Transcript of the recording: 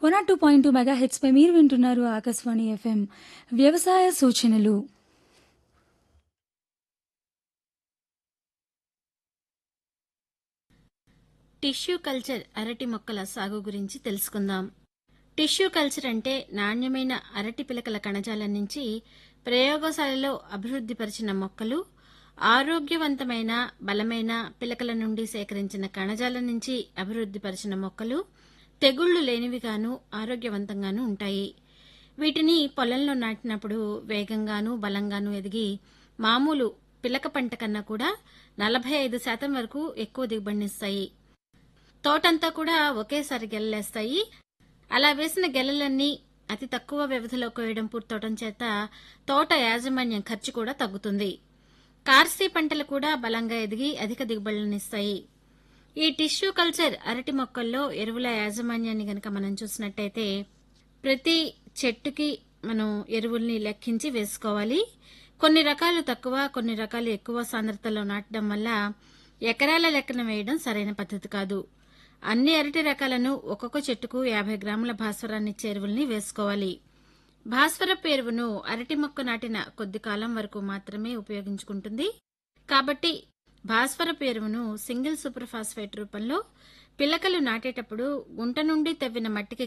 one ఆర్ two point two mega హెచ్పై మీరు వింటున్నారు ఆకాశవాణి ఎఫ్ఎం వ్యవసాయ సూచనలు టిష్యూ కల్చర్ అరటి మొక్కల సాగు గురించి తెలుసుకుందాం టిష్యూ కల్చర్ అంటే నాణ్యమైన అరటి పిలకల కణజాలం నుంచి ప్రయోగశాలలో అభివృద్ధిపరిచిన మొక్కలు ఆరోగ్యవంతమైన బలమైన పిలకల నుండి సేకరించిన కణజాలం నుంచి అభివృద్ధిపరిచిన మొక్కలు తెగుళ్లు లేనివిగాను ఆరోగ్యవంతంగాను ఉంటాయి వీటిని పొలంలో నాటినప్పుడు వేగంగాను బలంగాను ఎదిగి మామూలు పిలక పంట కన్నా కూడా నలభై ఐదు శాతం వరకు ఎక్కువ దిగుబడినిస్తాయి తోటంతా కూడా ఒకేసారి గెలలేస్తాయి అలా వేసిన గెలలన్నీ అతి తక్కువ వ్యవధిలో కోయడం పూర్తవడం చేత తోట యాజమాన్యం ఖర్చు కూడా తగ్గుతుంది కార్సీ పంటలు కూడా బలంగా ఎదిగి అధిక దిగుబడులనిస్తాయి ఈ టిష్యూ కల్చర్ అరటి మొక్కల్లో ఎరువుల యాజమాన్యాన్ని గనక మనం చూసినట్టయితే ప్రతి చెట్టుకి మనం ఎరువుల్ని లెక్కించి వేసుకోవాలి కొన్ని రకాలు తక్కువ కొన్ని రకాలు ఎక్కువ సాంద్రతలో నాటడం వల్ల ఎకరాల లెక్కన వేయడం సరైన పద్ధతి కాదు అన్ని అరటి రకాలను ఒక్కొక్క చెట్టుకు యాభై గ్రాముల భాస్వరాన్ని ఎరువుల్ని వేసుకోవాలి భాస్వరపు ఎరువును అరటి మొక్క నాటిన కొద్ది కాలం వరకు మాత్రమే ఉపయోగించుకుంటుంది కాబట్టి భాస్వరపు ఎరువును సింగిల్ సూపర్ ఫాస్ఫేట్ రూపంలో పిలకలు నాటేటప్పుడు గుంట నుండి తవ్విన మట్టికి